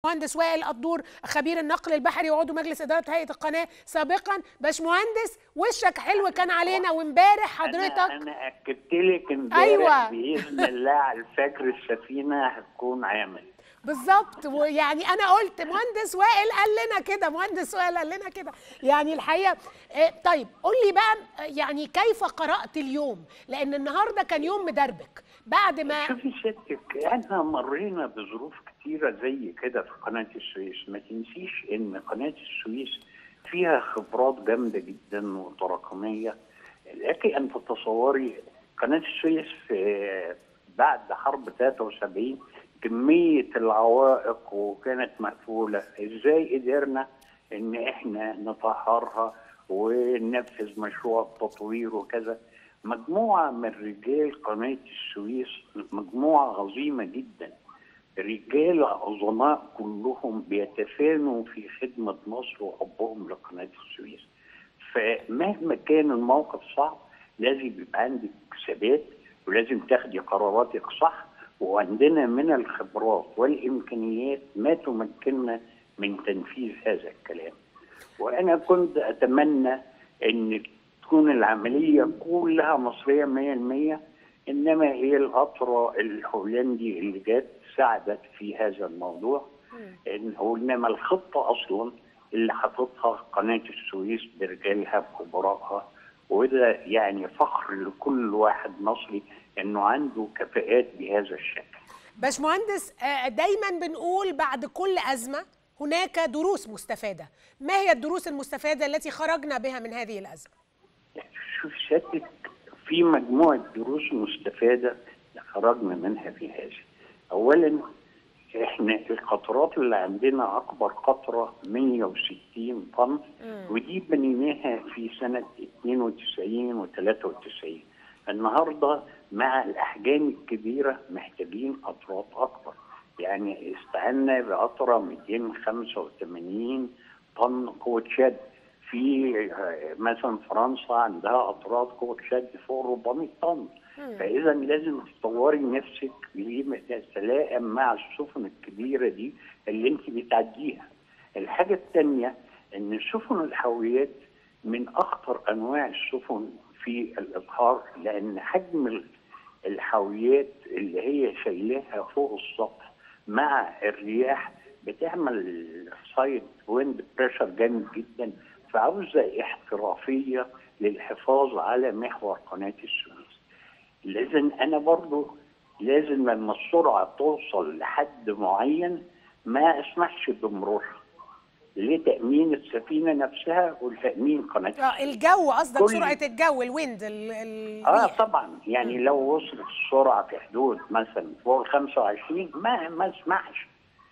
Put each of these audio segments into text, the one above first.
مهندس وائل الدور خبير النقل البحري وعضو مجلس اداره هيئه القناه سابقا باشمهندس وشك حلو كان علينا وامبارح حضرتك انا, أنا اكدت لك امبارح أيوة. باذن الله على الفجر السفينه هتكون عامل بالظبط ويعني انا قلت مهندس وائل قال لنا كده مهندس وائل قال لنا كده يعني الحقيقه آه، طيب قول لي بقى آه، يعني كيف قرات اليوم لان النهارده كان يوم مدربك بعد ما شوفي سيادتك احنا مرينا بظروف كتيره زي كده في قناه السويس ما تنسيش ان قناه السويس فيها خبرات جامده جدا وتراكميه لكن ان تتصوري قناه السويس في بعد حرب 73 كميه العوائق وكانت مقفوله ازاي قدرنا ان احنا نطهرها وننفذ مشروع التطوير وكذا مجموعه من رجال قناه السويس مجموعه عظيمه جدا رجال عظماء كلهم بيتفانوا في خدمه مصر وحبهم لقناه السويس فمهما كان الموقف صعب لازم يبقى عندك ثبات ولازم تاخدي قراراتك صح وعندنا من الخبرات والامكانيات ما تمكننا من تنفيذ هذا الكلام وانا كنت اتمنى ان تكون العمليه كلها مصريه 100% انما هي القطره الهولندي اللي جت ساعدت في هذا الموضوع إن هو انما الخطه اصلا اللي حاططها قناه السويس برجالها بخبرائها وده يعني فخر لكل واحد مصري انه عنده كفاءات بهذا الشكل باشمهندس آه، دايما بنقول بعد كل ازمه هناك دروس مستفاده ما هي الدروس المستفاده التي خرجنا بها من هذه الازمه شوف سيادتك في مجموعة دروس مستفادة خرجنا منها في هذا أولا احنا القطرات اللي عندنا أكبر قطرة 160 طن ودي بنيناها في سنة 92 و 93 النهاردة مع الأحجام الكبيرة محتاجين قطرات أكبر يعني استعنا بقطرة 285 طن قوة شد في آه، مثلا فرنسا عندها قطرات قوة شد فوق 400 طن فإذا لازم تطوري نفسك لتتلائم مع السفن الكبيرة دي اللي أنت بتعديها. الحاجة الثانية إن سفن الحاويات من أخطر أنواع السفن في الإبحار لأن حجم ال- الحاويات اللي هي شايلاها فوق السطح مع الرياح بتعمل سايد ويند بريشر جامد جدا فعاوزه احترافيه للحفاظ على محور قناه السويس. لازم انا برضو لازم لما السرعه توصل لحد معين ما اسمحش بمرورها لتامين السفينه نفسها ولتامين قناه اه الجو قصدك كل- سرعه الجو الويند ال- ال- اه الريح. طبعا يعني لو وصلت السرعه في حدود مثلا فوق ال 25 ما ما اسمحش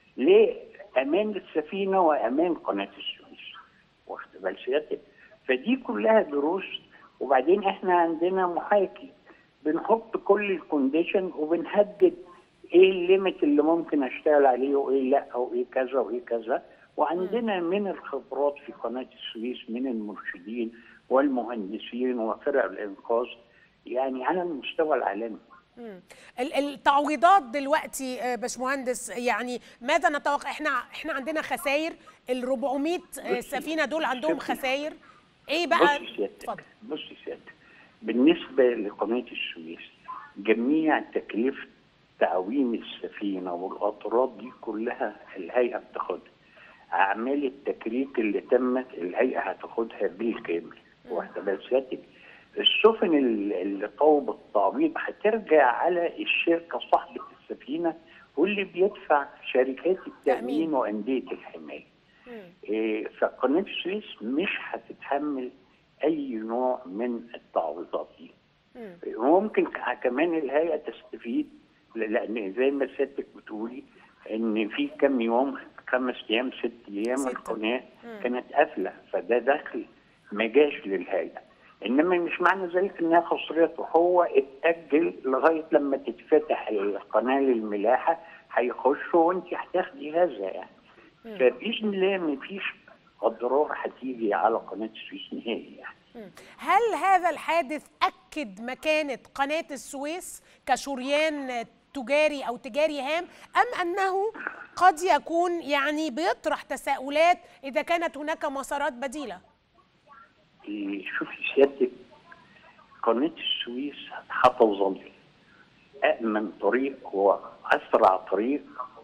لامان السفينه وامان قناه السويس واخد بال سيادتك فدي كلها دروس وبعدين احنا عندنا محاكي بنحط كل الكونديشن وبنحدد ايه الليميت اللي ممكن اشتغل عليه وايه لا وايه كذا وايه كذا وعندنا من الخبرات في قناه السويس من المرشدين والمهندسين وفرق الانقاذ يعني على المستوى العالمي مم. ال- التعويضات دلوقتي آه، باشمهندس يعني ماذا نتوقع احنا احنا عندنا خسائر ال 400 آه، بصي- سفينه دول عندهم شوفي. خسائر ايه بقى بصي سيادتك اتفضل بصي سيادتك بالنسبه لقناه السويس جميع تكلفه تعويم السفينه والقطرات دي كلها الهيئه بتاخدها اعمال التكريك اللي تمت الهيئه هتاخدها بالكامل واخده بال سيادتك السفن ال- اللي طوب التعويض هترجع على الشركه صاحبه السفينه واللي بيدفع شركات تأمين. التامين وانديه الحمايه مم. إيه، فقناه السويس مش هتتحمل اي نوع من التعويضات دي مم. ممكن ك- كمان الهيئه تستفيد ل- لان زي ما سيادتك بتقولي ان في كام يوم خمس ايام ست ايام ستة. القناه كانت قافله فده دخل ما جاش للهيئه انما مش معنى ذلك انها خسرته هو اتاجل لغايه لما تتفتح القناه للملاحه هيخشوا وانت هتاخدي هذا يعني فباذن الله مفيش اضرار هتيجي على قناه السويس نهائي يعني مم. هل هذا الحادث اكد مكانه قناه السويس كشريان تجاري او تجاري هام ام انه قد يكون يعني بيطرح تساؤلات اذا كانت هناك مسارات بديله شوفي سيادتك قناة السويس هتظل أأمن طريق وأسرع طريق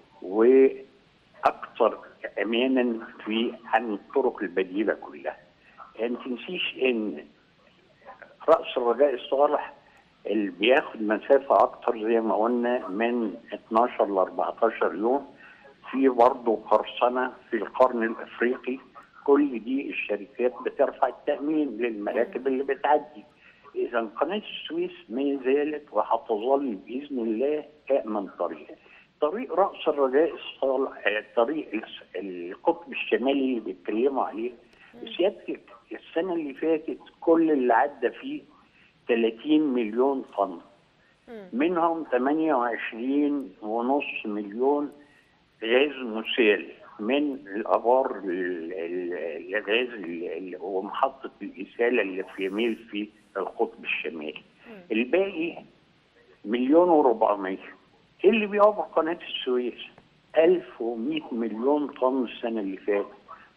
وأكثر أمانا في عن الطرق البديلة كلها. ما تنسيش إن رأس الرجاء الصالح اللي بياخد مسافة أكتر زي ما قلنا من 12 ل 14 يوم في برضه قرصنة في القرن الأفريقي كل دي الشركات بترفع التأمين للمراكب اللي بتعدي إذا قناة السويس ما زالت وهتظل بإذن الله أأمن طريق طريق رأس الرجاء الصالح طريق القطب الشمالي اللي بيتكلموا عليه سيادتك السنة اللي فاتت كل اللي عدى فيه 30 مليون طن منهم 28 ونص مليون غاز مسال من الابار الغاز ومحطه الاساله اللي في يميل في القطب الشمالي. الباقي مليون و400 اللي بيعبر قناه السويس 1100 مليون طن السنه اللي فاتت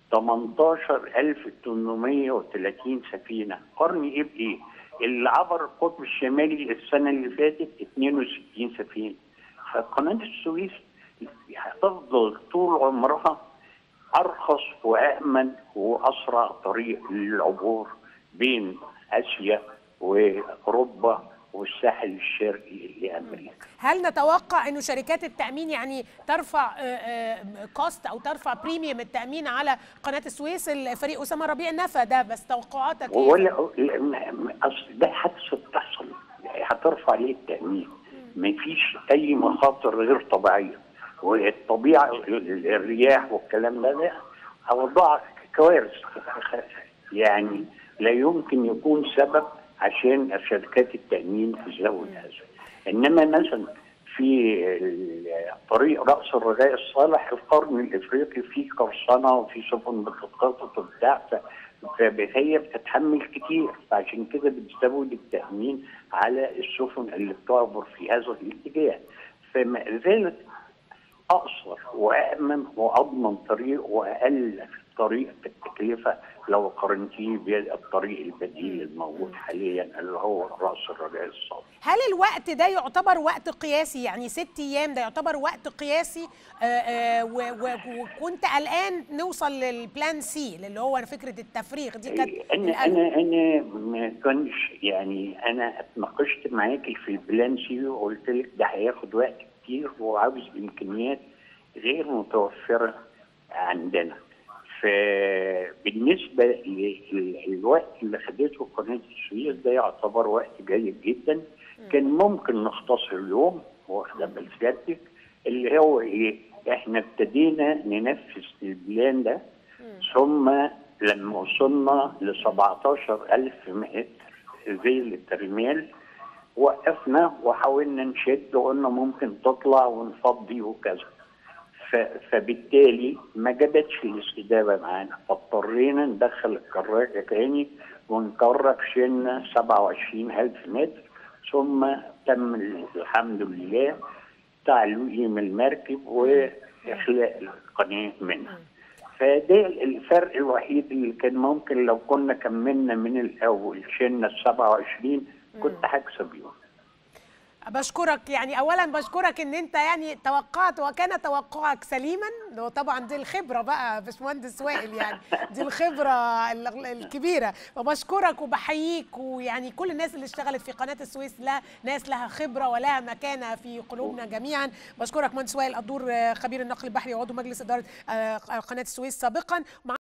18830 سفينه قرني ايه بايه؟ اللي عبر القطب الشمالي السنه اللي فاتت 62 سفينه فقناه السويس هتفضل طول عمرها ارخص وامن واسرع طريق للعبور بين اسيا واوروبا والساحل الشرقي لامريكا. هل نتوقع انه شركات التامين يعني ترفع كوست او ترفع بريميوم التامين على قناه السويس الفريق اسامه ربيع نفى ده بس توقعاتك ايه؟ ولا اصل ده حادثه بتحصل هترفع ليه التامين؟ ما فيش اي مخاطر غير طبيعيه والطبيعه الرياح والكلام ده ده اوضاع كوارث يعني لا يمكن يكون سبب عشان شركات التامين تزود هذا انما مثلا في طريق راس الرجاء الصالح القرن الافريقي فيه قرصنه وفي سفن بتتخطط وبتاع فهي بتتحمل كتير فعشان كده بتزود التامين على السفن اللي بتعبر في هذا الاتجاه فما زالت اقصر وامن واضمن طريق واقل طريق في التكلفه لو قارنتيه بالطريق البديل الموجود حاليا اللي هو راس الرجاء الصالح. هل الوقت ده يعتبر وقت قياسي يعني ست ايام ده يعتبر وقت قياسي وكنت قلقان نوصل للبلان سي اللي هو فكره التفريغ دي كانت انا انا انا ما كنتش يعني انا اتناقشت معاكي في البلان سي وقلت لك ده هياخد وقت كتير وعاوز امكانيات غير متوفره عندنا. فبالنسبه للوقت اللي خدته قناه السويس ده يعتبر وقت جيد جدا كان ممكن نختصر يوم واخده بال سيادتك اللي هو ايه؟ احنا ابتدينا ننفذ البلان ده ثم لما وصلنا ل 17000 متر زي الترميل وقفنا وحاولنا نشد وقلنا ممكن تطلع ونفضي وكذا فبالتالي ما جابتش الاستجابه معانا فاضطرينا ندخل الكراكه تاني ونكرك شلنا 27000 متر ثم تم الحمد لله تعليم المركب واخلاء القناه منها فده الفرق الوحيد اللي كان ممكن لو كنا كملنا من الاول شلنا ال 27 كنت هكسب يوم بشكرك يعني اولا بشكرك ان انت يعني توقعت وكان توقعك سليما طبعا دي الخبره بقى باشمهندس وائل يعني دي الخبره الكبيره فبشكرك وبحييك ويعني كل الناس اللي اشتغلت في قناه السويس لا ناس لها خبره ولها مكانه في قلوبنا جميعا بشكرك مهندس وائل الدور خبير النقل البحري وعضو مجلس اداره قناه السويس سابقا